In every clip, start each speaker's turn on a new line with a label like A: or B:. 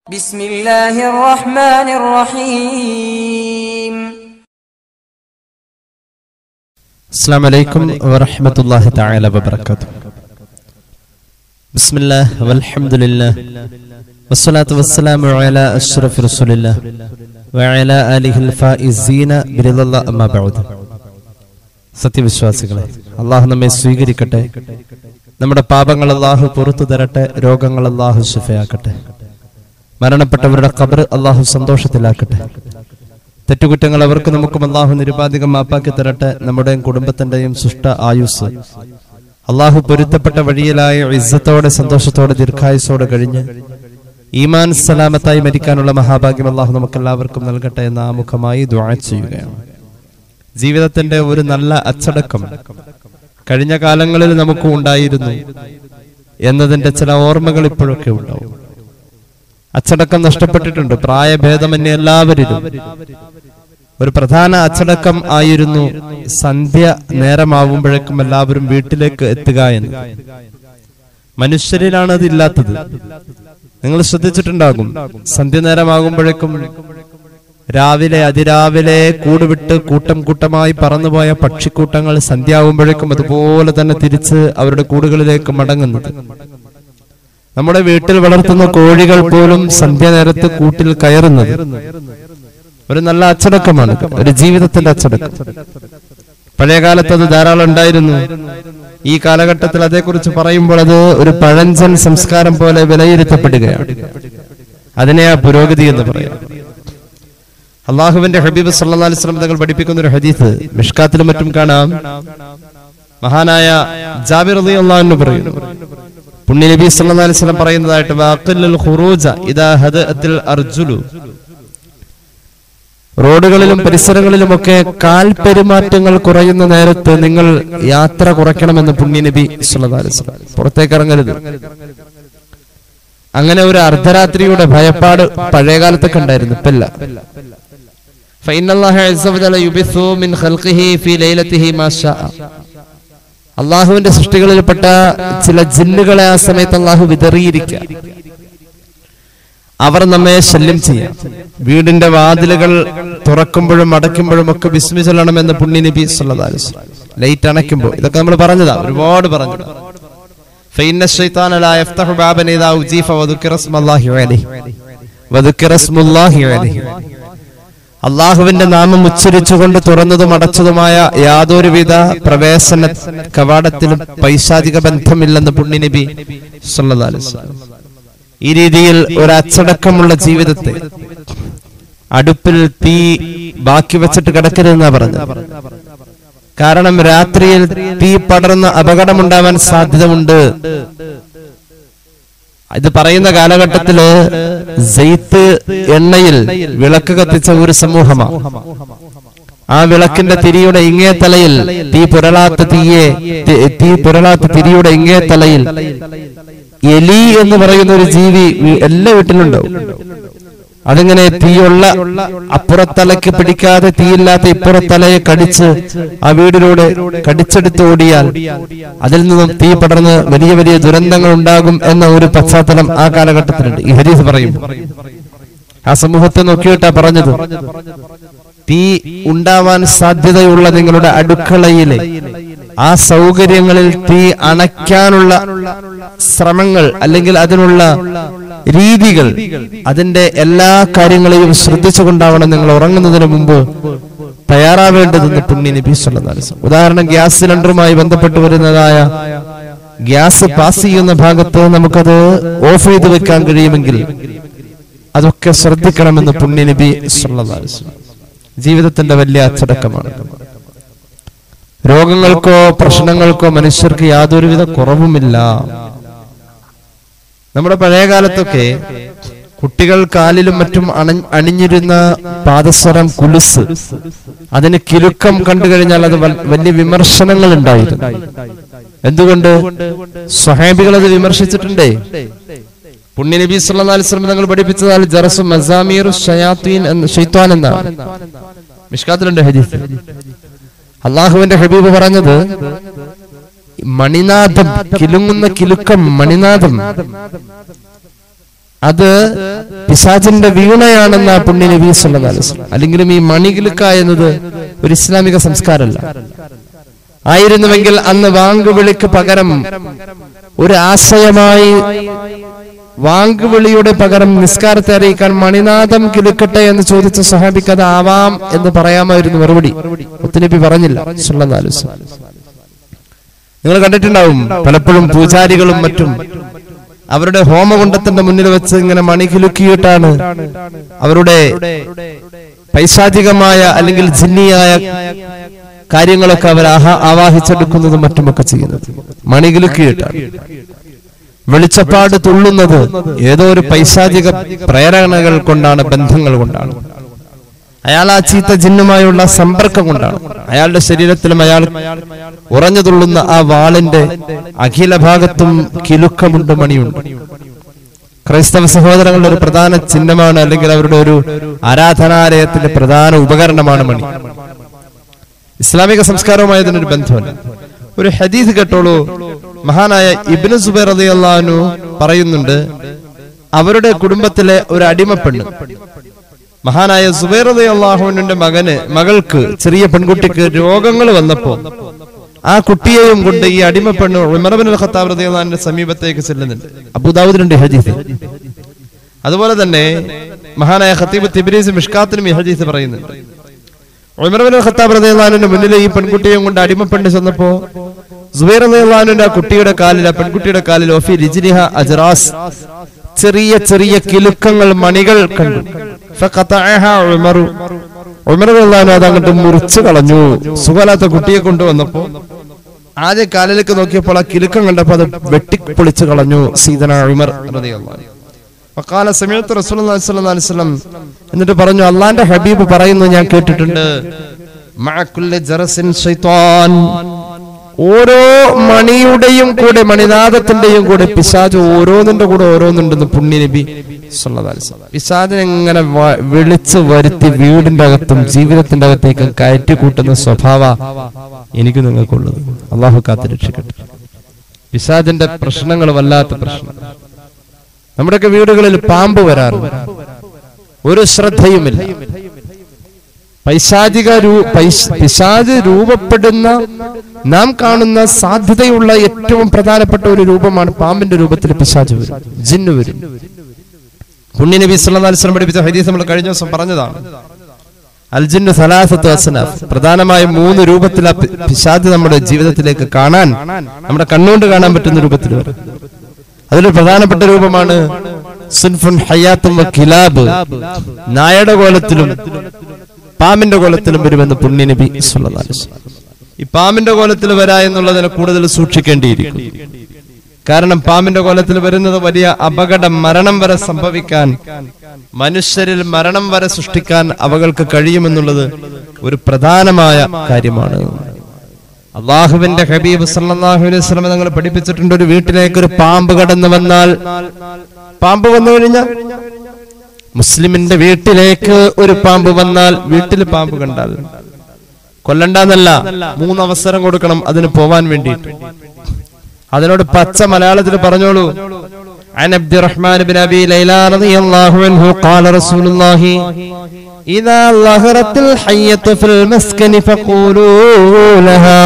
A: بسم الله الرحمن الرحيم
B: السلام عليكم ورحمة الله تعالى وبركاته بسم الله والحمد لله والصلاة والسلام على أشرف رسول الله وعلى آله الفائزين برضا الله أما بعد സത്യവിശ്വാസികളെ അള്ളാഹു നമ്മെ സ്വീകരിക്കട്ടെ നമ്മുടെ പാപങ്ങൾ അള്ളാഹു പുറത്തു തരട്ടെ രോഗങ്ങൾ അള്ളാഹു ശിഫയാക്കട്ടെ മരണപ്പെട്ടവരുടെ ഖബർ അള്ളാഹു സന്തോഷത്തിലാക്കട്ടെ തെറ്റുകുറ്റങ്ങൾ അവർക്ക് നമുക്കും അള്ളാഹു നിരുപാധികം മാപ്പാക്കി തരട്ടെ നമ്മുടെയും കുടുംബത്തിന്റെയും സുഷ്ട ആയുസ് അള്ളാഹു പൊരുത്തപ്പെട്ട വഴിയിലായ ഇസ്സത്തോടെ സന്തോഷത്തോടെ ദീർഘായുസോടെ കഴിഞ്ഞ് ഈമാൻ സലാമത്തായി മരിക്കാനുള്ള മഹാഭാഗ്യം അള്ളാഹു നമുക്കെല്ലാവർക്കും നൽകട്ടെ എന്ന് ആമുഖമായി ദുആ ചെയ്യുകയാണ് ജീവിതത്തിന്റെ ഒരു നല്ല അച്ചടക്കം കഴിഞ്ഞ കാലങ്ങളിൽ നമുക്ക് ഉണ്ടായിരുന്നു എന്നതിന്റെ ചില ഓർമ്മകൾ ഇപ്പോഴൊക്കെ ഉണ്ടാവും അച്ചടക്കം നഷ്ടപ്പെട്ടിട്ടുണ്ട് പ്രായഭേദമന്യേ എല്ലാവരിലും ഒരു പ്രധാന അച്ചടക്കം ആയിരുന്നു സന്ധ്യ നേരമാവുമ്പോഴേക്കും എല്ലാവരും വീട്ടിലേക്ക് എത്തുക എന്ന് മനുഷ്യരിലാണ് അത് ഇല്ലാത്തത് നിങ്ങൾ ശ്രദ്ധിച്ചിട്ടുണ്ടാകും സന്ധ്യ നേരമാകുമ്പോഴേക്കും രാവിലെ അതിരാവിലെ കൂടുവിട്ട് കൂട്ടം കൂട്ടമായി പറന്നുപോയ പക്ഷിക്കൂട്ടങ്ങൾ സന്ധ്യാവുമ്പോഴേക്കും അതുപോലെ തന്നെ തിരിച്ച് അവരുടെ കൂടുകളിലേക്ക് മടങ്ങുന്നത് നമ്മുടെ വീട്ടിൽ വളർത്തുന്ന കോഴികൾ പോലും സന്ധ്യ നേരത്ത് കൂട്ടിൽ കയറുന്നത് ഒരു നല്ല അച്ചടക്കമാണ് ഒരു ജീവിതത്തിന്റെ അച്ചടക്കം പഴയ കാലത്ത് അത് ധാരാളം ഉണ്ടായിരുന്നു ഈ കാലഘട്ടത്തിൽ അതേക്കുറിച്ച് പറയുമ്പോൾ അത് ഒരു പഴഞ്ചൻ സംസ്കാരം പോലെ വിലയിരുത്തപ്പെടുകയാണ് അതിനെ ആ പുരോഗതി എന്ന് പറയാം അള്ളാഹുവിന്റെ ഹബീബ് സല്ലല്ലാഹു അലൈഹി വസല്ലം തങ്ങൾ പഠിപ്പിക്കുന്ന ഒരു ഹദീസ് മിഷ്കാത്തിലും മറ്റും കാണാം മഹാനായ ജാബിർ റളിയല്ലാഹു അൻഹു പറയുന്നു പുണ്യ നബി സല്ലല്ലാഹു അലൈഹി വസല്ലം പറയുന്നതായിട്ട് വാഖിലുൽ ഖുറൂജ ഇദാ ഹദഅത്തിൽ അർജുലു റോഡുകളിലും പരിസരങ്ങളിലുമൊക്കെ കാൽ പെരുമാറ്റങ്ങൾ കുറയുന്ന നേരത്ത് നിങ്ങൾ യാത്ര കുറയ്ക്കണമെന്ന് പുണ്യ നബി സല്ലല്ലാഹു അലൈഹി വസല്ലം പുറത്തേക്ക് ഇറങ്ങരുത് അങ്ങനെ ഒരു അർദ്ധരാത്രിയുടെ ഭയപ്പാട് പഴയ കാലത്തൊക്കെ ഉണ്ടായിരുന്നു ഇപ്പല്ല فإن الله عز وجل يبث من خلقه في ليلته ما شاء അള്ളാഹുവിന്റെ സൃഷ്ടികളിൽപ്പെട്ട ചില ജിന്നുകളെ ആ സമയത്ത് അള്ളാഹു വിതറിയിരിക്കുക അവർ നമ്മെ ശല്യം ചെയ്യാം വീടിന്റെ വാതിലുകൾ തുറക്കുമ്പോഴും അടയ്ക്കുമ്പോഴും ഒക്കെ ബിസ്മി ചൊല്ലണമെന്ന് പുണ്യ നബി ലൈറ്റ് അണയ്ക്കുമ്പോൾ ഇതൊക്കെ നമ്മൾ പറഞ്ഞതാ ഒരുപാട് പറഞ്ഞതാ فإن الشيطان لا يفتح بابا إذا أجيف وذكر اسم الله عليه وذكر اسم الله عليه അള്ളാഹുവിന്റെ നാമം ഉച്ചരിച്ചുകൊണ്ട് തുറന്നതും അടച്ചതുമായ യാതൊരുവിധ പ്രവേശന കവാടത്തിലും പൈശാചിക ബന്ധമില്ലെന്ന് പുണ്യനബി സല്ലല്ലാഹു അലൈഹി വസല്ലം. ഈ രീതിയിൽ ഒരു അച്ചടക്കമുള്ള ജീവിതത്തെ അടുപ്പിൽ തീ ബാക്കി വെച്ചിട്ട് കിടക്കരുതെന്നാ പറഞ്ഞത് കാരണം രാത്രിയിൽ തീ പടർന്ന് അപകടമുണ്ടാവാൻ സാധ്യതയുണ്ട് ഇത് പറയുന്ന കാലഘട്ടത്തില് സെയ്ത്ത് എണ്ണയിൽ വിളക്ക് കത്തിച്ച ഒരു സമൂഹമാണ് ആ വിളക്കിന്റെ തിരിയുടെ ഇങ്ങേ തലയിൽ തീ പുരളാത്ത തീയെ തി- തീ പുരളാത്ത തിരിയുടെ ഇങ്ങേ തലയിൽ എലി എന്ന് പറയുന്ന ഒരു ജീവി വി- എല്ലാ വീട്ടിലുണ്ടാവും അതിങ്ങനെ തീയുള്ള അപ്പുറത്തലയ്ക്ക് പിടിക്കാതെ തീയില്ലാത്ത ഇപ്പുറത്തലയെ കടിച്ച് ആ വീടിലൂടെ കടിച്ചെടുത്ത് ഓടിയാൽ അതിൽ നിന്നും തീ പടർന്ന് വലിയ വലിയ ദുരന്തങ്ങൾ ഉണ്ടാകും എന്ന ഒരു പശ്ചാത്തലം ആ കാലഘട്ടത്തിലുണ്ട് ഈ ഹരീസ് പറയും ആ സമൂഹത്തെ നോക്കിയിട്ടാ പറഞ്ഞത് തീ ഉണ്ടാവാൻ സാധ്യതയുള്ള നിങ്ങളുടെ അടുക്കളയിലെ ആ സൗകര്യങ്ങളിൽ തീ അണയ്ക്കാനുള്ള ശ്രമങ്ങൾ അല്ലെങ്കിൽ അതിനുള്ള രീതികൾ അതിന്റെ എല്ലാ കാര്യങ്ങളെയും ശ്രദ്ധിച്ചുകൊണ്ടാവണം നിങ്ങൾ ഉറങ്ങുന്നതിന് മുമ്പ് തയ്യാറാവേണ്ടതെന്ന് പുണ്യ നബി സല്ലല്ലാഹു അലൈഹി വസല്ലം. ഉദാഹരണം ഗ്യാസ് സിലിണ്ടറുമായി ബന്ധപ്പെട്ട് വരുന്നതായ ഗ്യാസ് പാസ് ചെയ്യുന്ന ഭാഗത്ത് നമുക്കത് ഓഫ് ചെയ്ത് വെക്കാൻ കഴിയുമെങ്കിൽ അതൊക്കെ ശ്രദ്ധിക്കണമെന്ന് പുണ്യ നബി സല്ലല്ലാഹു അലൈഹി വസല്ലം. ജീവിതത്തിന്റെ വലിയ അച്ചടക്കമാണ് രോഗങ്ങൾക്കോ പ്രശ്നങ്ങൾക്കോ മനുഷ്യർക്ക് യാതൊരുവിധ കുറവുമില്ല നമ്മുടെ പഴയ കാലത്തൊക്കെ കുട്ടികൾ കാലിലും മറ്റും അണ- അണിഞ്ഞിരുന്ന പാദസ്വരം കുലുസ് അതിന് കിലുക്കം കണ്ടു കഴിഞ്ഞാൽ അത് വൽ- വലിയ വിമർശനങ്ങൾ ഉണ്ടായിരുന്നു എന്തുകൊണ്ട് സ്വഹാബികൾ അത് വിമർശിച്ചിട്ടുണ്ടേ പുണ്യ നബി സല്ലല്ലാഹു അലൈഹി വസല്ലം തങ്ങൾ പഠിപ്പിച്ചതാൽ ജറസു മസാമീറു ഷയാത്തീൻ എന്ന് ഷൈത്വാൻ എന്നാണ് മിഷ്കാത്തിലുണ്ട് ഹദീസ് അള്ളാഹുവിന്റെ ഹബീബ് പറഞ്ഞത് മണിനാഥം കിലുങ്ങുന്ന കിലുക്കം മണിനാഥം അത് പിശാചിന്റെ വീണയാണെന്ന പുണ്യ നബി സല്ലല്ലാഹു അലൈഹി വസല്ലം അല്ലെങ്കിലും ഈ മണികിലുക്ക എന്നത് ഒരു ഇസ്ലാമിക സംസ്കാരമല്ല ആയിരുന്നുവെങ്കിൽ അന്ന് വാങ്കുവിളിക്ക് പകരം ഒരു ആശയമായി വാങ്കുവിളിയുടെ പകരം നിസ്കാരത്തെ അറിയിക്കാൻ മണിനാഥം കിലുക്കട്ടെ എന്ന് ചോദിച്ച സഹാബിക്ക് അത് ആവാം എന്ന് പറയാമായിരുന്നു മറുപടി മുത്തുനബി പറഞ്ഞില്ല സല്ലല്ലാഹു അലൈഹി വസല്ലം. നിങ്ങൾ കണ്ടിട്ടുണ്ടാവും പലപ്പോഴും പൂജാരികളും മറ്റും അവരുടെ ഹോമകുണ്ടത്തിന്റെ മുന്നിൽ വെച്ച് ഇങ്ങനെ മണി കിലുക്കിയിട്ടാണ് അവരുടെ പൈശാചികമായ അല്ലെങ്കിൽ ജിന്നിയായ കാര്യങ്ങളൊക്കെ അവർ ആഹ- ആവാഹിച്ചെടുക്കുന്നതും മറ്റുമൊക്കെ ചെയ്യുന്നത് മണി കിലുക്കിയിട്ടാണ് വെളിച്ചപ്പാട് തുള്ളുന്നത് ഏതോ ഒരു പൈശാചിക പ്രേരണകൾ കൊണ്ടാണ് ബന്ധങ്ങൾ കൊണ്ടാണ് അയാൾ ആ ചീത്ത ജിന്നുമായുള്ള സമ്പർക്കം കൊണ്ടാണ് അയാളുടെ ശരീരത്തിലും അയാൾ ഉറഞ്ഞു തുള്ളുന്ന ആ വാളിന്റെ അഖില ഭാഗത്തും കിലുക്കമുണ്ട് മണിയുണ്ട് ക്രൈസ്തവ സഹോദരങ്ങളുടെ ഒരു പ്രധാന ചിഹ്നമാണ് അല്ലെങ്കിൽ അവരുടെ ഒരു ആരാധനാലയത്തിന്റെ പ്രധാന ഉപകരണമാണ് മണി ഇസ്ലാമിക സംസ്കാരവുമായി ഇതിനൊരു ബന്ധമല്ല ഒരു ഹദീസ് കേട്ടോളൂ മഹാനായ ഇബ്നു സുബൈർ റളിയല്ലാഹു പറയുന്നുണ്ട് അവരുടെ കുടുംബത്തിലെ ഒരു അടിമപ്പെണ്ണ് മഹാനായ സുബൈർ റളിയല്ലാഹുവിന്റെ മകന് മകൾക്ക് ചെറിയ പെൺകുട്ടിക്ക് രോഗങ്ങൾ വന്നപ്പോ ആ കുട്ടിയെയും കൊണ്ട് ഈ അടിമപ്പെണ്ണ് ഉമർബിൻ അൽ ഖത്താബ് റളിയല്ലാഹുവിന്റെ സമീപത്തേക്ക് ചെല്ലുന്നുണ്ട് അബൂദാവൂദിലുണ്ട് ഈ ഹദീസ് അതുപോലെ തന്നെ മഹാനായ ഖത്തീബ് തിബ്രീസ് മിഷ്കാത്തിനും ഈ ഹദീസ് പറയുന്നുണ്ട് ഉമർബിൻ അൽ ഖത്താബ് റളിയല്ലാഹുവിന്റെ മുന്നിൽ ഈ പെൺകുട്ടിയെയും കൊണ്ട് അടിമപ്പെട്ട് ചെന്നപ്പോ സുബൈർ റളിയല്ലാഹുവിന്റെ ആ കുട്ടിയുടെ കാലിൽ ആ പെൺകുട്ടിയുടെ കാലിൽ ഓഫി റിജ്ലിഹ അജ്റാസ് ചെറിയ ചെറിയ കിലുക്കങ്ങൾ മണികൾ കണ്ടു ഫഖതഅഹ ഉമറു ഉമർ റളിയല്ലാഹു അത് അങ്ങോട്ട് മുറിച്ചു കളഞ്ഞു സുഖലാത്ത കുട്ടിയെ കൊണ്ടുവന്നപ്പോ ആദ്യ കാലിലേക്ക് നോക്കിയപ്പോൾ ആ കിലുക്കം കണ്ടപ്പോ അത് വെട്ടിപ്പൊളിച്ചു കളഞ്ഞു സീതന ഉമർ റളിയല്ലാഹു അൻഹു. വഖാല സമയത്ത് റസൂലുള്ളാഹി സ്വല്ലല്ലാഹു അലൈഹി വസല്ലം എന്നിട്ട് പറഞ്ഞു അള്ളാന്റെ ഹബീബ് പറയുന്നു ഞാൻ കേട്ടിട്ടുണ്ട് മഅകുല്ലി ജറസിൻ ശൈത്താൻ ഓരോ മണിയുടെയും കൂടെ മണിനാഥത്തിന്റെയും കൂടെ പിശാജ് ഓരോന്നിന്റെ കൂടെ ഓരോന്നുണ്ടെന്ന് പുണ്യ നബി സല്ലല്ലാഹു അലൈഹി വസല്ലം. പിശാചിനെ ഇങ്ങനെ വ- വിളിച്ച് വരുത്തി വീടിന്റെ അകത്തും ജീവിതത്തിന്റെ അകത്തേക്കും കയറ്റി കൂട്ടുന്ന സ്വഭാവ എനിക്ക് നിങ്ങൾക്കുള്ളത് അള്ളാഹു കാത്ത് രക്ഷിക്കട്ടെ പിശാചിന്റെ പ്രശ്നങ്ങൾ വല്ലാത്ത പ്രശ്നം നമ്മുടെയൊക്കെ വീടുകളിൽ പാമ്പ് വരാറുണ്ട് ഒരു ശ്രദ്ധയുമില്ല പൈശാചിക രൂ പൈശ- പിശാച് രൂപപ്പെടുന്ന നാം കാണുന്ന സാധ്യതയുള്ള ഏറ്റവും പ്രധാനപ്പെട്ട ഒരു രൂപമാണ് പാമ്പിന്റെ രൂപത്തിൽ പിശാച് വരും ജിന്നു വരും പുണ്യ നബി സല്ലല്ലാഹു അലൈഹി വസല്ലം പഠിപ്പിച്ച ഹദീസ് നമ്മൾ കഴിഞ്ഞ ദിവസം പറഞ്ഞതാണ് അൽ ജിന്നു സലാസത്തു അസ്നാഫ് പ്രധാനമായും മൂന്ന് രൂപത്തിൽ ആ പി- പിശാച് നമ്മുടെ ജീവിതത്തിലേക്ക് കാണാൻ നമ്മുടെ കണ്ണുകൊണ്ട് കാണാൻ പറ്റുന്ന രൂപത്തിൽ വരും അതിലൊരു പ്രധാനപ്പെട്ട രൂപമാണ് സുൻഫുൻ ഹയാത്തും വ കിലാബ് നായയുടെ കോലത്തിലും പാമ്പിന്റെ കോലത്തിലും വരുമെന്ന് പുണ്യ നബി സല്ലല്ലാഹു അലൈഹി വസല്ലം. ഈ പാമ്പിന്റെ കോലത്തിൽ വരാ എന്നുള്ളതിനെ കൂടുതൽ സൂക്ഷിക്കേണ്ടിയിരിക്കും കാരണം പാമ്പിന്റെ കോലത്തിൽ വരുന്നത് വലിയ അപകടം മരണം വരെ സംഭവിക്കാൻ മനുഷ്യരിൽ മരണം വരെ സൃഷ്ടിക്കാൻ അവകൾക്ക് കഴിയുമെന്നുള്ളത് ഒരു പ്രധാനമായ കാര്യമാണ് അള്ളാഹുവിന്റെ ഹബീബ് സല്ലല്ലാഹു അലൈഹി വസല്ലം തങ്ങൾ പഠിപ്പിച്ചിട്ടുണ്ട് ഒരു വീട്ടിലേക്ക് ഒരു പാമ്പ് കടന്നു വന്നാൽ പാമ്പ് വന്നു കഴിഞ്ഞാൽ മുസ്ലിമിന്റെ വീട്ടിലേക്ക് ഒരു പാമ്പ് വന്നാൽ വീട്ടിൽ പാമ്പ് കണ്ടാൽ കൊല്ലണ്ടെന്നല്ല മൂന്ന് അവസരം കൊടുക്കണം അതിന് പോവാൻ വേണ്ടിയിട്ട് അതിനോട് പച്ച മലയാളത്തിൽ പറഞ്ഞോളൂ عن عبد الرحمن بن ابي ليلى رضي الله عنه قال رسول الله اذا ظهرت الحية في المسكن فقولوا لها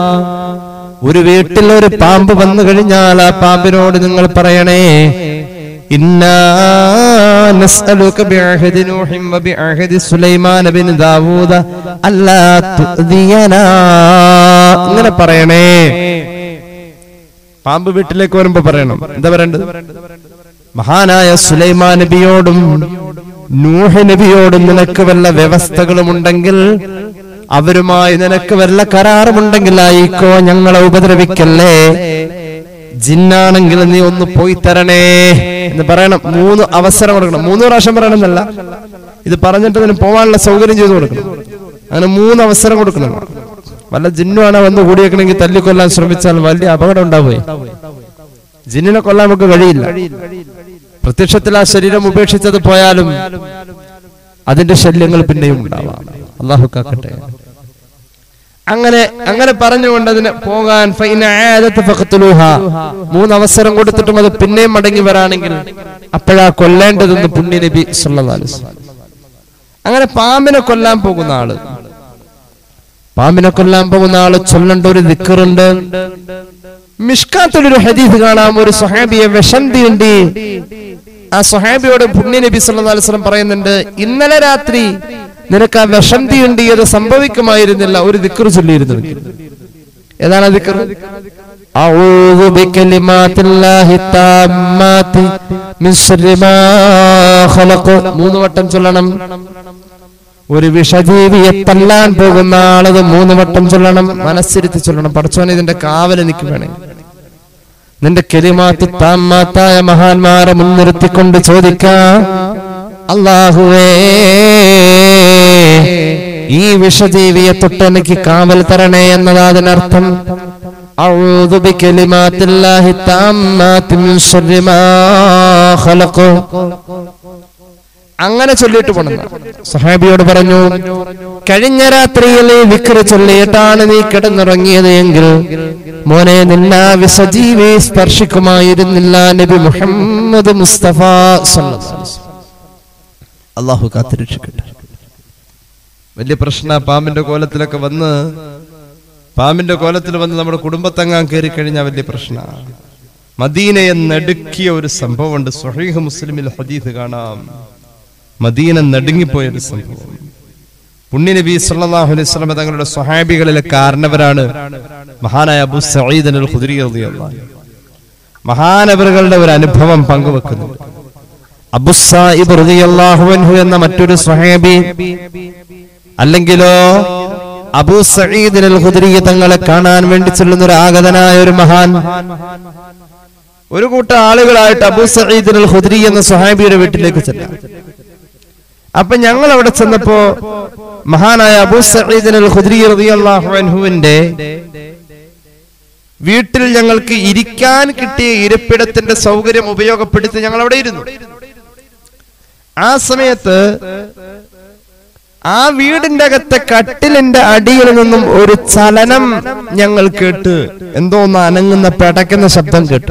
B: ഒരു വീട്ടിൽ ഒരു പാമ്പ് വന്നു കഴിഞ്ഞാൽ ആ പാമ്പിനോട് നിങ്ങൾ പറയണേ ഇന്നാ നസ്അലുക ബിഅഹദി നൂഹിൻ വബിഅഹദി സുലൈമാൻ ബിൻ ദാവൂദ അല്ലാ തുഅദിയനാ ഇങ്ങനെ പറയണേ പാമ്പ് വീട്ടിലേക്ക് വരുമ്പോ പറയണം എന്താ പറയേണ്ടത് മഹാനായ സുലൈമാൻ നബിയോടും നൂഹ് നബിയോടും നിനക്ക് വല്ല വ്യവസ്ഥകളും ഉണ്ടെങ്കിൽ അവരുമായി നിനക്ക് വല്ല കരാറുമുണ്ടെങ്കിൽ ആയിക്കോ ഞങ്ങളെ ഉപദ്രവിക്കല്ലേ ജിന്നാണെങ്കിൽ നീ ഒന്ന് പോയി തരണേ എന്ന് പറയണം മൂന്ന് അവസരം കൊടുക്കണം മൂന്ന് പ്രാവശ്യം പറയണമെന്നല്ല ഇത് പറഞ്ഞിട്ട് അതിന് പോവാനുള്ള സൗകര്യം ചെയ്തു കൊടുക്കണം അങ്ങനെ മൂന്ന് അവസരം കൊടുക്കണം വല്ല ജിന്നുമാണ് വന്ന് കൂടിയേക്കണമെങ്കിൽ തല്ലിക്കൊല്ലാൻ ശ്രമിച്ചാൽ വലിയ അപകടം ഉണ്ടാവുകയെ ജിന്നിനെ കൊല്ലാൻ നമുക്ക് കഴിയില്ല പ്രത്യക്ഷത്തിൽ ആ ശരീരം ഉപേക്ഷിച്ചത് പോയാലും അതിന്റെ ശല്യങ്ങൾ പിന്നെയും ഉണ്ടാവാം അള്ളാഹു കാക്കട്ടെ അങ്ങനെ അങ്ങനെ പറഞ്ഞുകൊണ്ട് അതിന് പോകാൻ ഫൈന ആദത്ത് ഫഖ്തുലൂഹ. മൂന്ന് അവസരം കൊടുത്തിട്ടും അത് പിന്നെയും മടങ്ങി വരാണെങ്കിൽ അപ്പോഴാ കൊല്ലേണ്ടതെന്ന് പുണ്യ നബി സല്ലല്ലാഹു അലൈഹി വസല്ലം. അങ്ങനെ പാമ്പിനെ കൊല്ലാൻ പോകുന്ന ആള് പാമ്പിനെ കൊല്ലാൻ പോകുന്ന ആള് ചൊല്ലേണ്ട ഒരു ദിക്കറുണ്ട് മിഷ്കാത്തിലൊരു ഹദീസ് കാണാം ഒരു സ്വഹാബിയെ വിഷം തീണ്ടി ആ സ്വഹാബിയോട് പുണ്യ നബി സല്ലല്ലാഹു അലൈഹി വസല്ലം പറയുന്നുണ്ട് ഇന്നലെ രാത്രി നിനക്ക് ആ വിഷം തീണ്ടിയത് സംഭവിക്കുമായിരുന്നില്ല ഒരു ദിക്കർ ചൊല്ലിയിരുന്നു ഏതാണ് ആ ദിക്കർ أعوذ بكلمات الله التامات من شر ما خلق മൂന്ന് വട്ടം ചൊല്ലണം ഒരു വിഷജീവിയെ തല്ലാൻ പോകുന്ന ആളത് മൂന്ന് വട്ടം ചൊല്ലണം മനസ്സിരുത്തി ചൊല്ലണം പഠിച്ചോനെ ഇതിന്റെ കാവൽ എനിക്ക് വേണേ നിന്റെ കെലിമാത്ത് താമാത്തായ മഹാന്മാരെ മുൻനിർത്തിക്കൊണ്ട് ചോദിക്കാം അള്ളാഹുവേ ഈ വിഷജീവിയെ തൊട്ട് എനിക്ക് കാവൽ തരണേ എന്നതാ അതിനർത്ഥം أعوذ بكلمات الله التامات من شر ما خلق അങ്ങനെ ചൊല്ലിയിട്ട് പോണം സഹാബിയോട് പറഞ്ഞു കഴിഞ്ഞ രാത്രിയിൽ ഈ വിക്ര ചൊല്ലിയിട്ടാണ് നീ കിടന്നുറങ്ങിയത് എങ്കിൽ മോനെ നിന്നാ വിസജീവി സ്പർശിക്കുമായിരുന്നില്ല നബി മുഹമ്മദ് മുസ്തഫ സല്ലല്ലാഹു അലൈഹി വസല്ലം. അള്ളാഹു കാത്തിരക്ഷിക്കട്ടെ വലിയ പ്രശ്ന പാമ്പിന്റെ കോലത്തിലൊക്കെ വന്ന് പാമ്പിന്റെ കോലത്തിൽ വന്ന് നമ്മുടെ കുടുംബത്തങ്ങാൻ കയറി കഴിഞ്ഞാൽ വലിയ പ്രശ്ന മദീനയെ നടുക്കിയ ഒരു സംഭവമുണ്ട് സ്വഹീഹ് മുസ്ലിമിൽ ഹദീസ് കാണാം മദീന നടുങ്ങിപ്പോയ ഒരു സംഭവം പുണ്യ നബി സല്ലല്ലാഹു അലൈഹി വസല്ലം തങ്ങളുടെ സ്വഹാബികളിലെ കാരണവരാണ് മഹാനായ അബു സഈദ് അൽ ഖുദരി റളിയല്ലാഹു അൻഹു. മഹാനവറുകളുടെ ഒരു അനുഭവം പങ്കുവെക്കുന്നു അബു സായിബ് റളിയല്ലാഹു അൻഹു എന്ന മറ്റൊരു സ്വഹാബി അല്ലെങ്കിലോ അബൂ സഈദ് അൽ ഖുദരി തങ്ങളെ കാണാൻ വേണ്ടി ചെല്ലുന്ന ഒരു ആഗതനായ ഒരു മഹാൻ ഒരു കൂട്ടം ആളുകളായിട്ട് അബൂ സഈദ് അൽ ഖുദരി എന്ന സ്വഹാബിയുടെ വീട്ടിലേക്ക് ചെല്ലാം അപ്പൊ ഞങ്ങൾ അവിടെ ചെന്നപ്പോ മഹാനായ അബൂ സഈദ് അൽ ഖുദരി റളിയല്ലാഹു അൻഹുവിന്റെ വീട്ടിൽ ഞങ്ങൾക്ക് ഇരിക്കാൻ കിട്ടിയ ഇരിപ്പിടത്തിന്റെ സൗകര്യം ഉപയോഗപ്പെടുത്തി ഞങ്ങൾ അവിടെ ഇരുന്നു ആ സമയത്ത് ആ വീടിന്റെ അകത്തെ കട്ടിലിന്റെ അടിയിൽ നിന്നും ഒരു ചലനം ഞങ്ങൾ കേട്ട് എന്തോ ഒന്ന് അനങ്ങുന്ന പെടക്കുന്ന ശബ്ദം കേട്ടു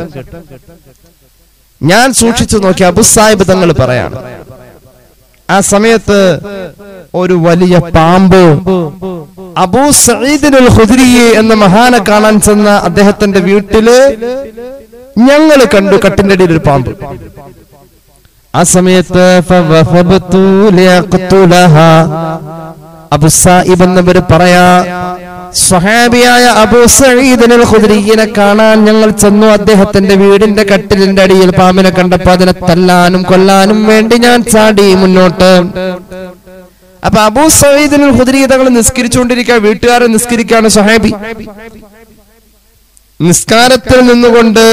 B: ഞാൻ സൂക്ഷിച്ചു നോക്കി അബുസാഹിബ് തങ്ങൾ പറയാണ് ആ സമയത്ത് ഒരു വലിയ പാമ്പ് അബൂ സഈദിനുൽ ഖുദ്രിയെ എന്ന മഹാനെ കാണാൻ ചെന്ന അദ്ദേഹത്തിന്റെ വീട്ടില് ഞങ്ങൾ കണ്ടു കട്ടിന്റെ അടിയിൽ ഒരു പാമ്പ് ആ സമയത്ത് ഫവഫബതു ലിയഖ്തുലഹാ. അബു സായിബ് എന്നവര് പറയാ സ്വഹാബിയായ അബൂ സഈദിനുൽ ഖുദ്രിയെ കാണാൻ ഞങ്ങൾ ചെന്നു അദ്ദേഹത്തിന്റെ വീടിന്റെ കട്ടിലിന്റെ അടിയിൽ പാമ്പിനെ കണ്ടപ്പോ അതിനെ തല്ലാനും കൊല്ലാനും വേണ്ടി ഞാൻ ചാടി മുന്നോട്ട് അപ്പൊ അബൂ സഈദിനുൽ ഖുദ്രി തങ്ങൾ നിസ്കരിച്ചുകൊണ്ടിരിക്കുക വീട്ടുകാരെ നിസ്കരിക്കാണ് സ്വഹാബി നിസ്കാരത്തിൽ നിന്നുകൊണ്ട്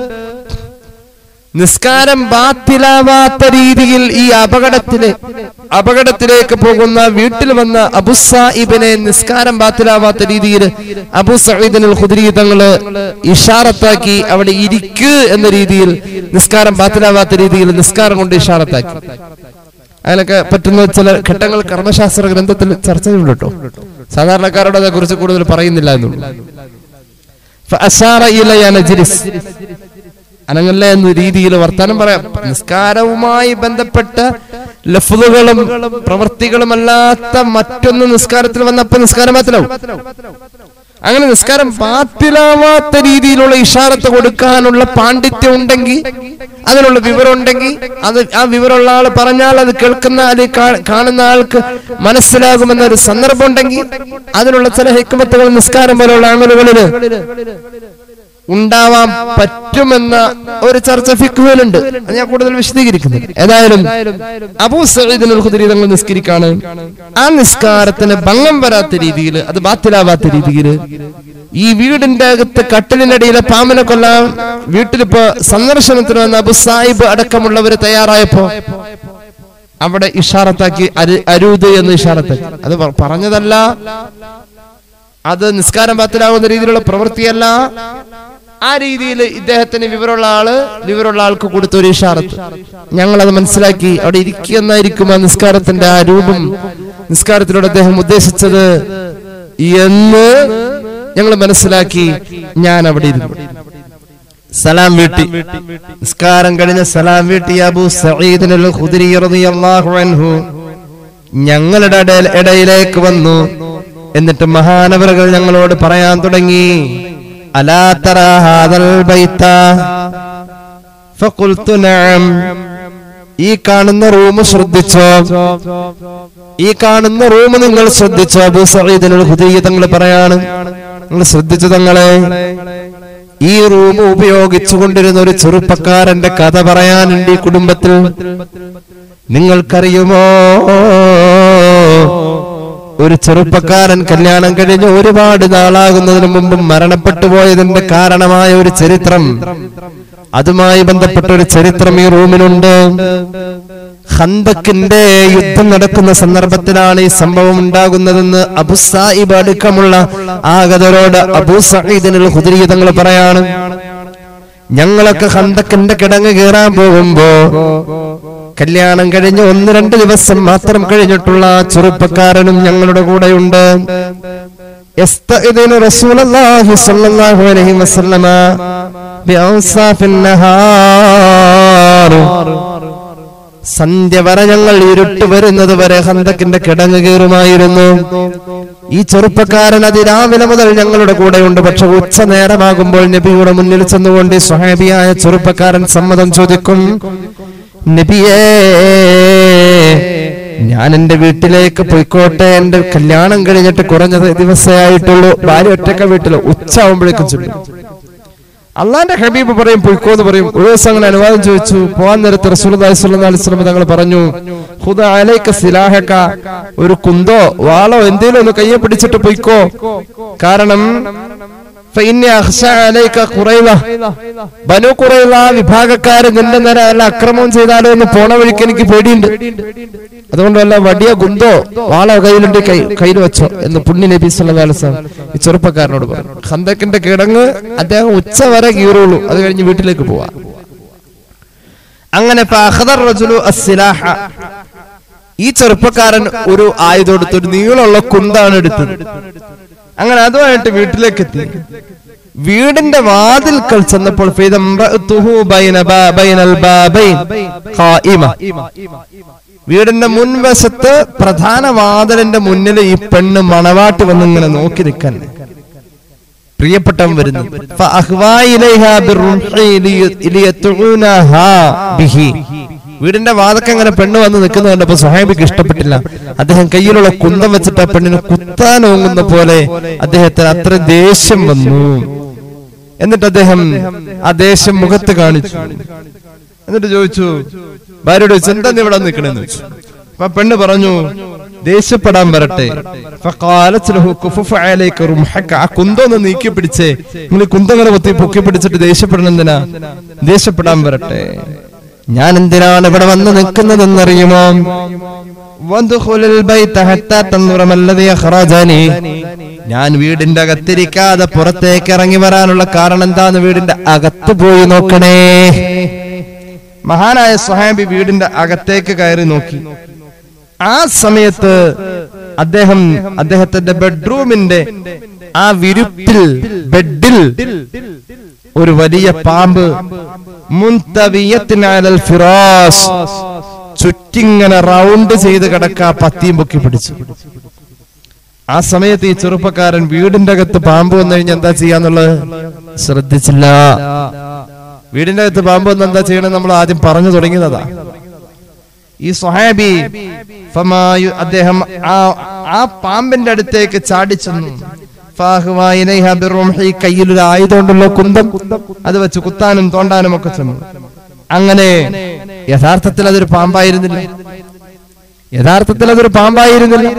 B: നിസ്കാരം ബാത്തിലാവാത്ത രീതിയിൽ ഈ അപകടത്തിലെ അപകടത്തിലേക്ക് പോകുന്ന വീട്ടിൽ വന്ന അബുസാഹിബിനെ നിസ്കാരം ബാത്തിലാവാത്ത രീതിയിൽ അബു സഈദിനുൽ ഖുദ്രി തങ്ങള് ഇഷാറത്താക്കി അവിടെ ഇരിക്ക് എന്ന രീതിയിൽ നിസ്കാരം ബാത്തിലാവാത്ത രീതിയിൽ നിസ്കാരം കൊണ്ട് ഇഷാറത്താക്കി അതിലൊക്കെ പറ്റുന്ന ചില ഘട്ടങ്ങൾ കർമ്മശാസ്ത്ര ഗ്രന്ഥത്തിൽ ചർച്ച ചെയ്യുന്നുണ്ട് കേട്ടോ സാധാരണക്കാരോട് അതേ കുറിച്ച് കൂടുതൽ പറയുന്നില്ല എന്നുള്ളൂ ഫഅശാറ ഇലയ നജ്ലിസ്. അനങ്ങല്ല എന്ന രീതിയിൽ വർത്താനം പറയാം നിസ്കാരവുമായി ബന്ധപ്പെട്ട ലഫ്ലുകളും പ്രവൃത്തികളും അല്ലാത്ത മറ്റൊന്ന് നിസ്കാരത്തിൽ വന്നപ്പോ നിസ്കാരം ബാത്തിലാവും അങ്ങനെ നിസ്കാരം ബാത്തിലാവാത്ത രീതിയിലുള്ള ഇഷാറത്ത് കൊടുക്കാനുള്ള പാണ്ഡിത്യം ഉണ്ടെങ്കിൽ അതിനുള്ള വിവരം ഉണ്ടെങ്കിൽ അത് ആ വിവരമുള്ള ആൾ പറഞ്ഞാൽ അത് കേൾക്കുന്ന അത് കാ- കാണുന്ന ആൾക്ക് മനസ്സിലാകുമെന്ന ഒരു സന്ദർഭം ഉണ്ടെങ്കിൽ അതിനുള്ള ചില ഹിക്മത്തുകൾ നിസ്കാരം പോലുള്ള അമലുകളിൽ ഉണ്ടാവാൻ പറ്റുമെന്ന ഒരു ചർച്ച ഫിക്കുവിലുണ്ട് അത് ഞാൻ കൂടുതൽ വിശദീകരിക്കുന്നു ഏതായാലും അബൂ സഈദിനുൽ ഖുദരി തങ്ങൾ നിസ്കരിക്കാണ് ആ നിസ്കാരത്തിന് ഭംഗം വരാത്ത രീതിയിൽ അത് ബാത്തിലാവാത്ത രീതിയിൽ ഈ വീടിന്റെ അകത്ത് കട്ടിലിനടിയിലെ പാമ്പിനെ കൊല്ലാൻ വീട്ടിലിപ്പോ സന്ദർശനത്തിന് വന്ന അബു സാഹിബ് അടക്കമുള്ളവര് തയ്യാറായപ്പോ അവിടെ ഇഷാറത്താക്കി അരു- അരുത് എന്ന് ഇഷാറത്താക്കി അത് പ- പറഞ്ഞതല്ല അത് നിസ്കാരം ബാത്തിലാവുന്ന രീതിയിലുള്ള പ്രവൃത്തിയല്ല ആ രീതിയിൽ ഇദ്ദേഹത്തിന് വിവരമുള്ള ആള് വിവരമുള്ള ആൾക്ക് കൊടുത്ത ഒരു ഇഷാറത്ത് ഞങ്ങൾ അത് മനസ്സിലാക്കി അവിടെ ഇരിക്കുന്നായിരിക്കും ആ നിസ്കാരത്തിന്റെ ആ രൂപം നിസ്കാരത്തിലൂടെ അദ്ദേഹം ഉദ്ദേശിച്ചത് എന്ന് ഞങ്ങൾ മനസ്സിലാക്കി ഞാൻ അവിടെ ഇരുന്നു സലാം വീട്ടി നിസ്കാരം കഴിഞ്ഞ സലാം വീട്ടി അബു സഈദ് അൽ ഖുദരി റളിയല്ലാഹു അൻഹു ഞങ്ങളുടെ ഇടയിൽ- ഇടയിലേക്ക് വന്നു എന്നിട്ട് മഹാനവറുകൾ ഞങ്ങളോട് പറയാൻ തുടങ്ങി അലാ തറ ഹാദൽ ബൈത്ത ഫഖുൽതു നഅം ഈ കാണുന്ന റൂം ശ്രദ്ധിച്ചോ ഈ കാണുന്ന റൂം നിങ്ങൾ ശ്രദ്ധിച്ചോ അബൂ സഈദ് അൽ ഖുദരി തങ്ങൾ പറയാണ് നിങ്ങൾ ശ്രദ്ധിച്ചു തങ്ങളെ ഈ റൂം ഉപയോഗിച്ചുകൊണ്ടിരുന്ന ഒരു ചെറുപ്പക്കാരന്റെ കഥ പറയാനുണ്ട് ഈ കുടുംബത്തിൽ നിങ്ങൾക്കറിയുമോ ഒരു ചെറുപ്പക്കാരൻ കല്യാണം കഴിഞ്ഞ് ഒരുപാട് നാളാകുന്നതിന് മുമ്പ് മരണപ്പെട്ടു പോയതിന്റെ കാരണമായ ഒരു ചരിത്രം അതുമായി ബന്ധപ്പെട്ട ഒരു ചരിത്രം ഈ റൂമിലുണ്ട് ഹന്തക്കിന്റെ യുദ്ധം നടക്കുന്ന സന്ദർഭത്തിലാണ് ഈ സംഭവം ഉണ്ടാകുന്നതെന്ന് അബു സായിബ് അടുക്കമുള്ള ആഗതരോട് അബൂ സഈദിനുൽ ഹുദരി തങ്ങൾ പറയാണ് ഞങ്ങളൊക്കെ ഹന്തക്കിന്റെ കിടങ്ങ് കയറാൻ പോകുമ്പോ കല്യാണം കഴിഞ്ഞ് ഒന്ന് രണ്ട് ദിവസം മാത്രം കഴിഞ്ഞിട്ടുള്ള ആ ചെറുപ്പക്കാരനും ഞങ്ങളുടെ കൂടെയുണ്ട് يستأذن رسول الله صلى الله عليه وسلم بأنصاف النهار സന്ധ്യ വരെ ഞങ്ങൾ ഇരുട്ട് വരുന്നത് വരെ ഹന്തക്കിന്റെ കിടങ്ങ് കയറുമായിരുന്നു ഈ ചെറുപ്പക്കാരൻ അതിരാവിലെ മുതൽ ഞങ്ങളുടെ കൂടെയുണ്ട് പക്ഷെ ഉച്ച നേരമാകുമ്പോൾ നബിയുടെ മുന്നിൽ ചെന്നുകൊണ്ട് ഈ സ്വഹാബിയായ ചെറുപ്പക്കാരൻ സമ്മതം ചോദിക്കും നബിയേ ഞാൻ എന്റെ വീട്ടിലേക്ക് പോയിക്കോട്ടെ എന്റെ കല്യാണം കഴിഞ്ഞിട്ട് കുറഞ്ഞ ദിവസമായിട്ടുള്ളൂ ഭാര്യ ഒറ്റക്ക വീട്ടില് ഉച്ച ആവുമ്പോഴേക്കും ചൊല്ലും അള്ളാന്റെ ഹബീബ് പറയും പൊയ്ക്കോ എന്ന് പറയും ഒരു ദിവസം അങ്ങനെ അനുവാദം ചോദിച്ചു പോവാൻ നേരത്തെ റസൂലുള്ളാഹി സ്വല്ലല്ലാഹു അലൈഹി വസല്ലം തങ്ങൾ പറഞ്ഞു ഖുദ അലൈക സിലാഹക ഒരു കുന്തോ വാളോ എന്തേലും ഒന്ന് കയ്യെ പിടിച്ചിട്ട് പൊയ്ക്കോ കാരണം ഫഇന്നി അഖ്ശാ അലൈക ഖുറൈള ബനു ഖുറൈള വിഭാഗക്കാര് നിന്റെ നേരെ വല്ല അക്രമം ചെയ്താലോ എന്ന് പോണ വഴിക്ക് എനിക്ക് പേടിയുണ്ട് അതുകൊണ്ട് വല്ല വടിയോ കുന്തോ വാളോ കയ്യിലുണ്ട് കൈ കയ്യിൽ വെച്ചോ എന്ന് പുണ്യ നബി സല്ലല്ലാഹു അലൈഹി വസല്ലം ഈ ചെറുപ്പക്കാരനോട് പറഞ്ഞു ഖന്തക്കിന്റെ കിടങ്ങ് അദ്ദേഹം ഉച്ച വരെ കീറുള്ളൂ അത് കഴിഞ്ഞ് വീട്ടിലേക്ക് പോവാ അങ്ങനെ ഫഅഖദ റജുലു അസ്സിലാഹ ഈ ചെറുപ്പക്കാരൻ ഒരു ആയുധം എടുത്ത് ഒരു നീളമുള്ള കുന്താണ് എടുത്തത് അങ്ങനെ അതുമായിട്ട് വീട്ടിലേക്ക് എത്തി വീടിന്റെ വാതിൽക്കൽ ചെന്നപ്പോൾ ഫൈദ ഇംറഅതുഹു ബൈന ബാ- ബൈനൽ ബാബൈൻ ഖായിമ. വീടിന്റെ മുൻവശത്ത് പ്രധാന വാതിലിന്റെ മുന്നിൽ ഈ പെണ്ണ് മണവാട്ടി വന്ന് ഇങ്ങനെ നോക്കി നിൽക്കാൻ പ്രിയപ്പെട്ടവൻ വരുന്നു ഫഅഹ്വാ ഇലൈഹാ ബിർറുഹി ലിയ- ലിയത്തുഊനഹാ ബിഹി. വീടിന്റെ വാതൊക്കെ അങ്ങനെ പെണ്ണ് വന്ന് നിൽക്കുന്നത് കണ്ടപ്പോ സുഹൈബിക്ക് ഇഷ്ടപ്പെട്ടില്ല അദ്ദേഹം കയ്യിലുള്ള കുന്തം വെച്ചിട്ട് ആ പെണ്ണിനെ കുത്താൻ ഓങ്ങുന്ന പോലെ അദ്ദേഹത്തിന് അത്ര ദേഷ്യം വന്നു എന്നിട്ട് അദ്ദേഹം ആ ദേഷ്യം മുഖത്ത് കാണിച്ചു എന്നിട്ട് ചോദിച്ചു ഭാര്യയോട് ചോദിച്ചു എന്താ നീ ഇവിടെ നിൽക്കണെന്ന് ചോദിച്ചു അപ്പൊ ആ പെണ്ണ് പറഞ്ഞു ദേഷ്യപ്പെടാൻ വരട്ടെ ഫഖാലത്ത് ലഹു കുഫുഫ അലൈക റുംഹക. ആ കുന്തം ഒന്ന് നീക്കി പിടിച്ചേ നിങ്ങൾ കുന്തങ്ങളെ പൊത്തി പൊക്കി പിടിച്ചിട്ട് ദേഷ്യപ്പെടണം എന്തിനാ ദേഷ്യപ്പെടാൻ വരട്ടെ ഞാൻ എന്തിനാണ് ഇവിടെ വന്ന് നിൽക്കുന്നതെന്നറിയുമോ വദ്ഖുലുൽ ബൈത ഹത്താ തൻദുറ മല്ലദി അഖ്റജനി. ഞാൻ വീടിന്റെ അകത്തിരിക്കാതെ പുറത്തേക്ക് ഇറങ്ങി വരാനുള്ള കാരണം എന്താന്ന് വീടിന്റെ അകത്ത് പോയി നോക്കണേ മഹാനായ സ്വഹാബി വീടിന്റെ അകത്തേക്ക് കയറി നോക്കി ആ സമയത്ത് അദ്ദേഹം അദ്ദേഹത്തിന്റെ ബെഡ്റൂമിന്റെ ആ വിരുപ്പിൽ ബെഡിൽ ഒരു വലിയ പാമ്പ് മുൻതവിയത്തിനാലൽ ഫിറാസ് ചുറ്റിങ്ങനെ റൗണ്ട് ചെയ്ത് കിടക്ക പത്തിയും പൊക്കി പിടിച്ചു ആ സമയത്ത് ഈ ചെറുപ്പക്കാരൻ വീടിന്റെ അകത്ത് പാമ്പ് വന്നു കഴിഞ്ഞാൽ എന്താ ചെയ്യാന്നുള്ളത് ശ്രദ്ധിച്ചില്ല വീടിന്റെ അകത്ത് പാമ്പ് വന്ന് എന്താ ചെയ്യണം നമ്മൾ ആദ്യം പറഞ്ഞു തുടങ്ങിയതാ ഈ സ്വഹാബി ഫമായു അദ്ദേഹം ആ ആ പാമ്പിന്റെ അടുത്തേക്ക് ചാടിച്ചെന്നു ഫാഹുവാ ഇലൈഹ ബിർറുംഹി. കയ്യിലൊരു ആയുധമുണ്ടല്ലോ കുന്തം അത് വെച്ച് കുത്താനും തോണ്ടാനും ഒക്കെ ചെന്നു അങ്ങനെ യഥാർത്ഥത്തിൽ അതൊരു പാമ്പായിരുന്നില്ല യഥാർത്ഥത്തിൽ അതൊരു പാമ്പായിരുന്നില്ല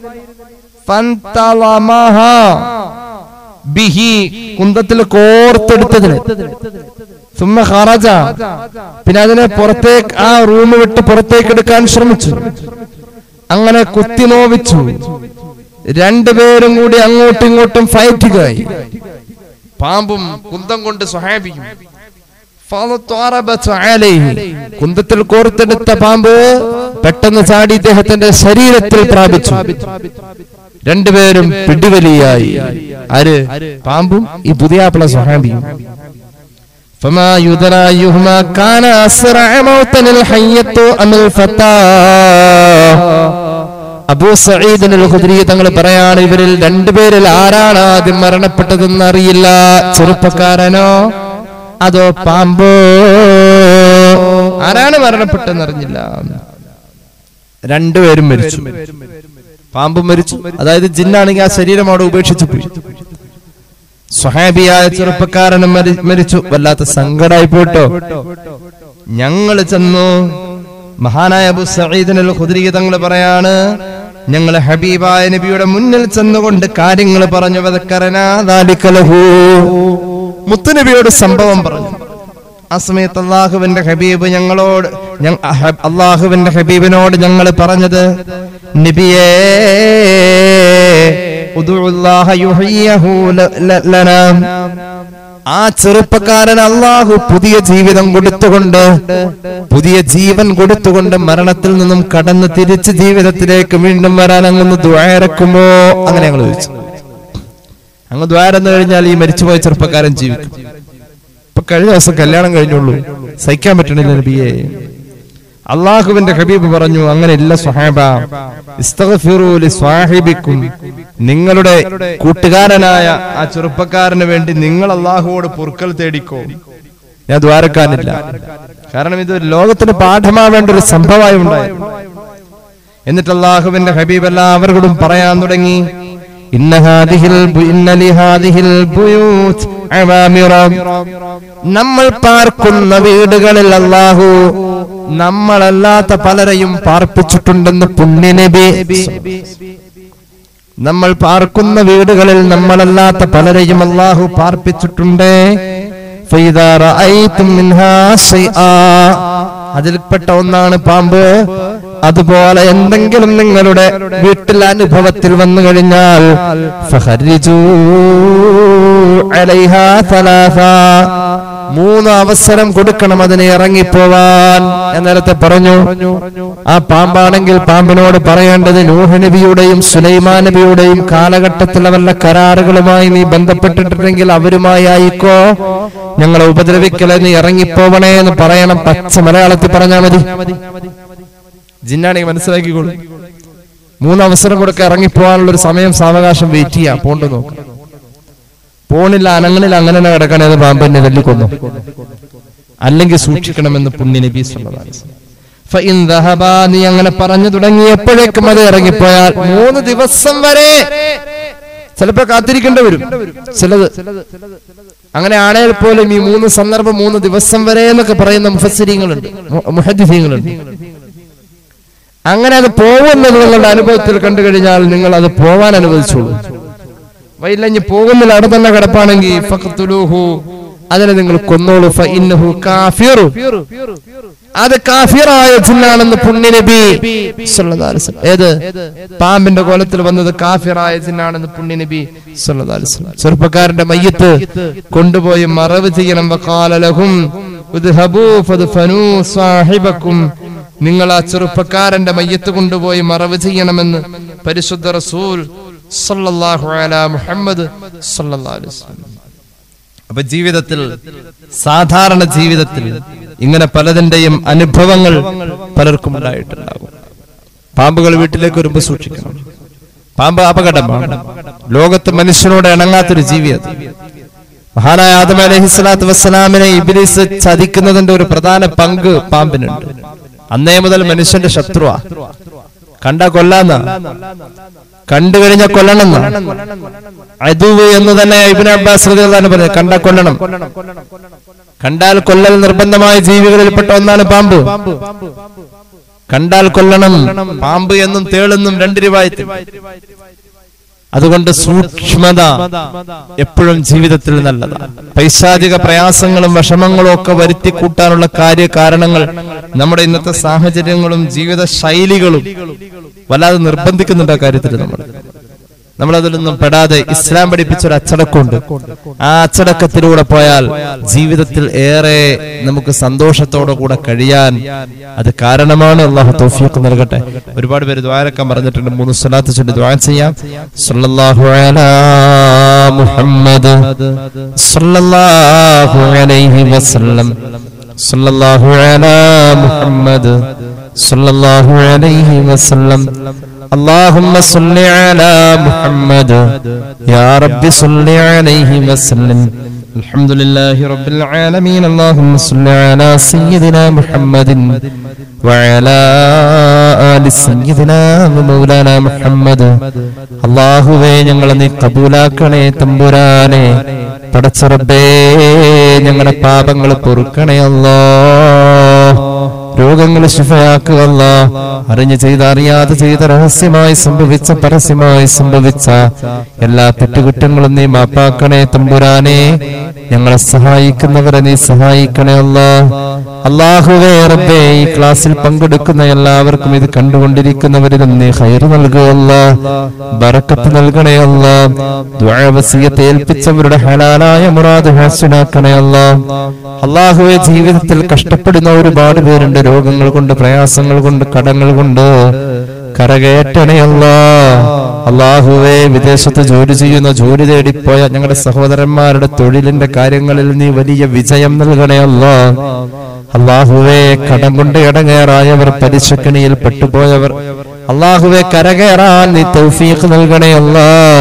B: ഫന്തളമഹ ബിഹി കുന്തത്തിൽ കോർത്തെടുത്തതിന് സുമ്മ ഖറജ പിന്നെ അതിനെ പുറത്തേക്ക് ആ റൂം വിട്ട് പുറത്തേക്ക് എടുക്കാൻ ശ്രമിച്ചു അങ്ങനെ കുത്തി നോവിച്ചു രണ്ടുപേരും കൂടി അങ്ങോട്ടും ഇങ്ങോട്ടും ഫൈറ്റുകയായി പാമ്പും കുന്തം കൊണ്ട് സ്വഹാബിയും ഫളത്വറബത്ത് അലൈഹി. കുന്തത്തിൽ കോർത്തെടുത്ത പാമ്പ് പെട്ടെന്ന് ചാടി ഇദ്ദേഹത്തിന്റെ ശരീരത്തിൽ പ്രാപിച്ചു രണ്ടുപേരും പിടിവലിയായി ആര് പാമ്പും ഈ പുതിയാപ്പിള സ്വഹാബിയും فما يدرى أيهما كان أسرع موتا الحية أم الفتاة അബൂ സഈദ് അൽ ഖുദ്രി തങ്ങൾ പറയാണ് ഇവരിൽ രണ്ടുപേരിൽ ആരാണ് ആദ്യം മരണപ്പെട്ടതെന്ന് അറിയില്ല ചെറുപ്പക്കാരനോ അതോ പാമ്പോ ആരാണ് മരണപ്പെട്ടതെന്ന് അറിഞ്ഞില്ല രണ്ടുപേരും മരിച്ചു പാമ്പും മരിച്ചു അതായത് ജിന്നാണെങ്കിൽ ആ ശരീരം അവിടെ ഉപേക്ഷിച്ചു പോയി സ്വഹാബിയായ ചെറുപ്പക്കാരനും മരി- മരിച്ചു വല്ലാത്ത സങ്കടായി പോട്ടോ ഞങ്ങൾ ചെന്നു മഹാനായ അബു സഈദിൻ അൽ ഖുദ്രി തങ്ങൾ പറയാണ് ഞങ്ങൾ ഹബീബായ നബിയുടെ മുന്നിൽ ചെന്നുകൊണ്ട് കാര്യങ്ങൾ പറഞ്ഞു വദക്കറനാ ദാലിക ലഹു. മുത്തുനബിയോട് സംഭവം പറഞ്ഞു ആ സമയത്ത് അള്ളാഹുവിന്റെ ഹബീബ് ഞങ്ങളോട് ഞ- അഹ- അള്ളാഹുവിന്റെ ഹബീബിനോട് ഞങ്ങൾ പറഞ്ഞത് നബിയേ ഉദുഉല്ലാഹ യുഹയ്യഹു ല- ല- ലനാ. ആ ചെറുപ്പക്കാരൻ അള്ളാഹു പുതിയ ജീവിതം കൊടുത്തുകൊണ്ട് പുതിയ ജീവൻ കൊടുത്തുകൊണ്ട് മരണത്തിൽ നിന്നും കടന്ന് തിരിച്ച് ജീവിതത്തിലേക്ക് വീണ്ടും വരാൻ അങ്ങൊന്ന് ദ്വാരക്കുമോ അങ്ങനെ ഞങ്ങൾ ചോദിച്ചു അങ്ങ് ദ്വാരെന്ന് കഴിഞ്ഞാൽ ഈ മരിച്ചുപോയ ചെറുപ്പക്കാരൻ ജീവിക്കും ഇപ്പൊ കഴിഞ്ഞ ദിവസം കല്യാണം കഴിഞ്ഞുള്ളൂ സഹിക്കാൻ പറ്റണില്ല നബിയെ അള്ളാഹുവിന്റെ ഹബീബ് പറഞ്ഞു അങ്ങനെ ഇല്ല സ്വഹാബ ഇസ്തഗ്ഫിറൂ ലിസ്വാഹിബിക്കും നിങ്ങളുടെ കൂട്ടുകാരനായ ആ ചെറുപ്പക്കാരന് വേണ്ടി നിങ്ങൾ അള്ളാഹുവോട് പൊറുക്കൽ തേടിക്കോ ഞാൻ ദ്വാരക്കാനില്ല കാരണം ഇത് ലോകത്തിന് പാഠമാവേണ്ട ഒരു സംഭവമായി ഉണ്ടായി എന്നിട്ട് അള്ളാഹുവിന്റെ ഹബീബ് എല്ലാവരോടും പറയാൻ തുടങ്ങി ഇന്ന ഹാദിഹിൽ ബു- ഇന്ന ലിഹാദിഹിൽ ബുയൂത്ത് അവാമിറ. നമ്മൾ പാർക്കുന്ന വീടുകളിൽ അള്ളാഹു നമ്മളല്ലാത്ത പലരെയും പാർപ്പിച്ചിട്ടുണ്ടെന്ന് പുണ്യനബി നമ്മൾ പാർക്കുന്ന വീടുകളിൽ നമ്മളല്ലാത്ത പലരെയും അള്ളാഹു പാർപ്പിച്ചിട്ടുണ്ട് فإذا رأيتم منها شيئا അതിൽപ്പെട്ട ഒന്നാണ് പാമ്പ് അതുപോലെ എന്തെങ്കിലും നിങ്ങളുടെ വീട്ടിൽ അനുഭവത്തിൽ വന്നു കഴിഞ്ഞാൽ ഫഖരിജൂ അലൈഹാ സലാസാ. മൂന്ന് അവസരം കൊടുക്കണം അതിനെ ഇറങ്ങിപ്പോവാൻ ഞാൻ നേരത്തെ പറഞ്ഞു ആ പാമ്പാണെങ്കിൽ പാമ്പിനോട് പറയേണ്ടത് നൂഹ് നബിയുടെയും സുലൈമാൻ നബിയുടെയും കാലഘട്ടത്തിലെ വല്ല കരാറുകളുമായി നീ ബന്ധപ്പെട്ടിട്ടുണ്ടെങ്കിൽ അവരുമായി ആയിക്കോ ഞങ്ങളെ ഉപദ്രവിക്കലെ നീ ഇറങ്ങിപ്പോവണേ എന്ന് പറയണം പച്ച മലയാളത്തിൽ പറഞ്ഞാൽ മതി ജിന്നാണെങ്കിൽ മനസ്സിലാക്കിക്കോളൂ മൂന്ന് അവസരം കൊടുക്ക ഇറങ്ങിപ്പോവാനുള്ള ഒരു സമയം സാവകാശം വെയിറ്റ് ചെയ്യാം പോണ്ടു നോക്കാം പോണില്ല അനങ്ങണില്ല അങ്ങനെ തന്നെ കിടക്കണേ അത് പാമ്പന്നെ തല്ലിക്കൊന്നു അല്ലെങ്കിൽ സൂക്ഷിക്കണമെന്ന് പുണ്യ നബി സല്ലല്ലാഹു അലൈഹി വസല്ലം. ഫഇൻ ദഹബാ നീ അങ്ങനെ പറഞ്ഞു തുടങ്ങിയപ്പോഴേക്കും അത് ഇറങ്ങിപ്പോയാൽ മൂന്ന് ദിവസം വരെ ചിലപ്പോ കാത്തിരിക്കേണ്ടി വരും ചിലത് അങ്ങനെ ആണെങ്കിൽ പോലും ഈ മൂന്ന് സന്ദർഭം മൂന്ന് ദിവസം വരെ എന്നൊക്കെ പറയുന്ന മുഫസ്സിരിങ്ങളുണ്ട് മുഹദ്ദിഫീങ്ങളുണ്ട് അങ്ങനെ അത് പോകുന്നത് നിങ്ങളുടെ അനുഭവത്തിൽ കണ്ടു കഴിഞ്ഞാൽ നിങ്ങൾ അത് പോവാൻ അനുവദിച്ചോളൂ വൈലഞ്ഞ് പോകുന്നില്ല അവിടെ തന്നെ കിടപ്പാണെങ്കിൽ ഫഖ്തുലൂഹു അതിനെ നിങ്ങൾ കൊന്നോളൂ ഫഇന്നഹു കാഫിറു അത് കാഫിറായ ജിന്നാണെന്ന് പുണ്യനബി സല്ലല്ലാഹു അലൈഹി വസല്ലം. ഏത് പാമ്പിന്റെ കോലത്തിൽ വന്നത് കാഫിറായ ജിന്നാണെന്ന് പുണ്യനബി സല്ലല്ലാഹു അലൈഹി വസല്ലം. ചെറുപ്പക്കാരന്റെ മയ്യത്ത് കൊണ്ടുപോയി മറവ് ചെയ്യണം വഖാല ലഹും ഉദ്ഹബൂ ഫദ്ഫനൂ സാഹിബക്കും നിങ്ങൾ ആ ചെറുപ്പക്കാരന്റെ മയ്യത്ത് കൊണ്ടുപോയി മറവ് ചെയ്യണമെന്ന് പരിശുദ്ധ റസൂൽ സല്ലല്ലാഹു അലാ മുഹമ്മദ് സല്ലല്ലാഹു അലൈഹി വസല്ലം. അപ്പൊ ജീവിതത്തിൽ സാധാരണ ജീവിതത്തിൽ ഇങ്ങനെ പലതിന്റെയും അനുഭവങ്ങൾ പലർക്കും ഉണ്ടായിട്ടുണ്ടാകും പാമ്പുകൾ വീട്ടിലേക്ക് വരുമ്പോൾ സൂക്ഷിക്കണം പാമ്പ് അപകടമാണ് ലോകത്ത് മനുഷ്യനോട് ഇണങ്ങാത്തൊരു ജീവി അത് മഹാനായ ആദം അലൈഹി സ്വലാത്തു വസ്സലാമിനെ ഇബിലിസ് ചതിക്കുന്നതിന്റെ ഒരു പ്രധാന പങ്ക് പാമ്പിനുണ്ട് അന്നേ മുതൽ മനുഷ്യന്റെ ശത്രുവാ കണ്ട കൊല്ലാന്ന കണ്ടു കഴിഞ്ഞ കൊല്ലണം അതുവ് എന്ന് തന്നെ ഇബിൻ അബ്ബാസ് റളിയല്ലാഹു അൻഹു പറഞ്ഞു കണ്ട കൊല്ലണം കണ്ടാൽ കൊല്ലൽ നിർബന്ധമായ ജീവികളിൽപ്പെട്ട ഒന്നാണ് പാമ്പ് കണ്ടാൽ കൊല്ലണം പാമ്പ് എന്നും തേളെന്നും രണ്ട് രൂപായത്തിൽ അതുകൊണ്ട് സൂക്ഷ്മത എപ്പോഴും ജീവിതത്തിൽ നല്ലതാണ് പൈശാചിക പ്രയാസങ്ങളും വിഷമങ്ങളും ഒക്കെ വരുത്തി കൂട്ടാനുള്ള കാര്യ കാരണങ്ങൾ നമ്മുടെ ഇന്നത്തെ സാഹചര്യങ്ങളും ജീവിത ശൈലികളും വല്ലാതെ നിർബന്ധിക്കുന്നുണ്ട് ആ കാര്യത്തിൽ നമ്മൾ നമ്മൾ അതിലൊന്നും പെടാതെ ഇസ്ലാം പഠിപ്പിച്ച ഒരു അച്ചടക്കമുണ്ട് ആ അച്ചടക്കത്തിലൂടെ പോയാൽ ജീവിതത്തിൽ ഏറെ നമുക്ക് സന്തോഷത്തോടെ കൂടെ കഴിയാൻ അത് കാരണമാണ് അള്ളാഹു തൗഫീഖ് നൽകട്ടെ ഒരുപാട് പേര് ദ്വാരക്കം പറഞ്ഞിട്ടുണ്ട് മൂന്ന് സ്വലാത്ത് ചൊല്ലി ദ്വാ ചെയ്യാം സല്ലല്ലാഹു അലാ മുഹമ്മദ് സല്ലല്ലാഹു അലൈഹി വസല്ലം സല്ലല്ലാഹു അലാ മുഹമ്മദ് സല്ലല്ലാഹു അലൈഹി വസല്ലം اللهم صل على محمد يا رب صل عليه وسلم الحمد لله رب العالمين اللهم صل على سيدنا محمد وعلى آل سيدنا ومولانا محمد അള്ളാഹുവേ ഞങ്ങളെ നീ കബൂലാക്കണേ തമ്പുരാനെ പടച്ചറബേ ഞങ്ങളുടെ പാപങ്ങൾ പൊറുക്കണേ അല്ലോ രോഗങ്ങൾ ശിഫയാക്കുക അല്ലാ. അറിഞ്ഞ് ചെയ്ത് അറിയാതെ ചെയ്ത രഹസ്യമായി സംഭവിച്ച പരസ്യമായി സംഭവിച്ച എല്ലാ തെറ്റുകുറ്റങ്ങളും നീ മാപ്പാക്കണേ തമ്പുരാനെ ഞങ്ങളെ സഹായിക്കുന്നവരെ നീ സഹായിക്കണേ അല്ലാ അള്ളാഹുവേ റബ്ബേ ഈ ക്ലാസ്സിൽ പങ്കെടുക്കുന്ന എല്ലാവർക്കും ഇത് കണ്ടുകൊണ്ടിരിക്കുന്നവരിലും നീ ഹൈർ നൽകുകയല്ല ബറക്കത്ത് നൽകണേ അല്ല ദ്വാവസീയത്തെ ഏൽപ്പിച്ചവരുടെ ഹലാലായ മുറാദ് ഹാസ്യനാക്കണേ അല്ല അള്ളാഹുവെ ജീവിതത്തിൽ കഷ്ടപ്പെടുന്ന ഒരുപാട് പേരുണ്ട് രോഗങ്ങൾ കൊണ്ട് പ്രയാസങ്ങൾ കൊണ്ട് കടങ്ങൾ കൊണ്ട് കരകയറ്റണയല്ല അള്ളാഹുവെ വിദേശത്ത് ജോലി ചെയ്യുന്ന ജോലി തേടിപ്പോയ ഞങ്ങളുടെ സഹോദരന്മാരുടെ തൊഴിലിന്റെ കാര്യങ്ങളിൽ നീ വലിയ വിജയം നൽകണയല്ല അള്ളാഹുവെ കടം കൊണ്ട് ഇടങ്ങേറായവർ പലിശക്കണിയിൽ പെട്ടുപോയവർ അള്ളാഹുവെ കരകയറാൻ നീ തൗഫീഖ് നൽകണയല്ല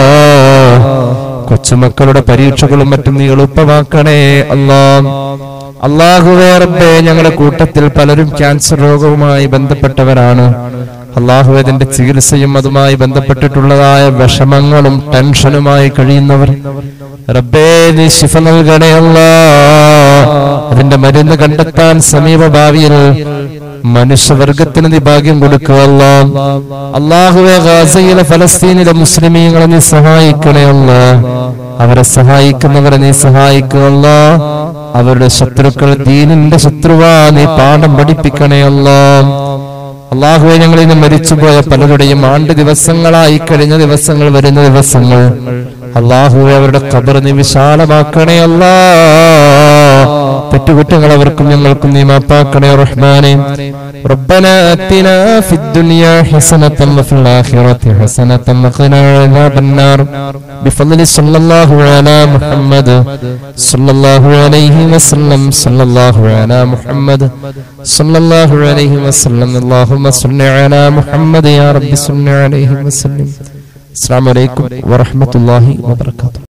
B: കൊച്ചുമക്കളുടെ പരീക്ഷകളും മറ്റും നീ എളുപ്പമാക്കണേ അല്ലാ അള്ളാഹുവേ റബ്ബേ ഞങ്ങളുടെ കൂട്ടത്തിൽ പലരും ക്യാൻസർ രോഗവുമായി ബന്ധപ്പെട്ടവരാണ് അള്ളാഹു അതിന്റെ ചികിത്സയും അതുമായി ബന്ധപ്പെട്ടിട്ടുള്ളതായ വിഷമങ്ങളും ടെൻഷനുമായി കഴിയുന്നവർ റബ്ബേ നീ ശിഫ നൽകണേ അല്ലാ അതിന്റെ മരുന്ന് കണ്ടെത്താൻ സമീപ ഭാവിയിൽ മനുഷ്യവർഗത്തിന് നീ ഭാഗ്യം കൊടുക്കുക അള്ളാഹുവെ ഗാസയിലെ ഫലസ്തീനിലെ മുസ്ലിമീങ്ങളെ നീ സഹായിക്കണേ അല്ലാ അവരെ സഹായിക്കുന്നവരെ നീ സഹായിക്കുക അവരുടെ ശത്രുക്കൾ ദീനിന്റെ ശത്രുവാ നീ പാഠം പഠിപ്പിക്കണേ അല്ലാ അള്ളാഹുവെ ഞങ്ങൾ ഇന്ന് മരിച്ചുപോയ പലരുടെയും ആണ്ട് ദിവസങ്ങളായി കഴിഞ്ഞ ദിവസങ്ങൾ വരുന്ന ദിവസങ്ങൾ അള്ളാഹുവെ അവരുടെ ഖബർ നീ വിശാലമാക്കണേ അല്ലാ തെറ്റുകുറ്റങ്ങൾ അവർക്കും ഞങ്ങൾക്കും നീ മാപ്പാക്കണേ റഹ്മാനെ ربنا آتنا في الدنيا حسنة وفي الآخرة حسنة وقنا عذاب النار بفضل صلى الله على محمد صلى الله عليه وسلم صلى الله على محمد صلى الله عليه وسلم اللهم صل على محمد يا رب صل عليه وسلم السلام عليكم ورحمة الله وبركاته